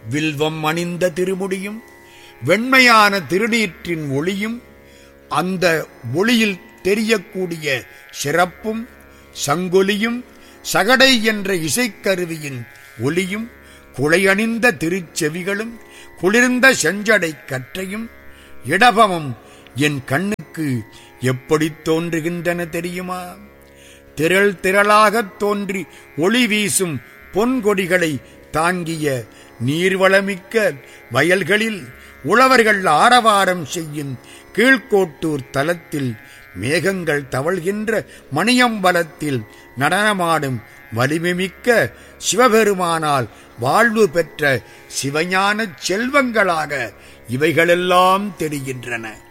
வில்வம் அணிந்த திருமுடியும் வெண்மையான திருநீற்றின் ஒளியும் அந்த ஒளியில் தெரியக்கூடிய சிறப்பும் சங்கொலியும் சகடை என்ற இசைக்கருவியின் ஒளியும் குளையணிந்த திருச்செவிகளும் குளிர்ந்த செஞ்சடை கற்றையும் இடபமும் என் கண்ணுக்கு எப்படி தோன்றுகின்றன தெரியுமா திரள் திரளாகத் தோன்றி ஒளி வீசும் பொன்கொடிகளை தாங்கிய நீர்வளமிக்க வயல்களில் உழவர்கள் ஆரவாரம் செய்யும் கீழ்கோட்டூர் தலத்தில் மேகங்கள் தவழ்கின்ற மணியம்பலத்தில் நடனமாடும் வலிமைமிக்க சிவபெருமானால் வாழ்வு பெற்ற சிவஞானச் செல்வங்களாக இவைகளெல்லாம் தெரிகின்றன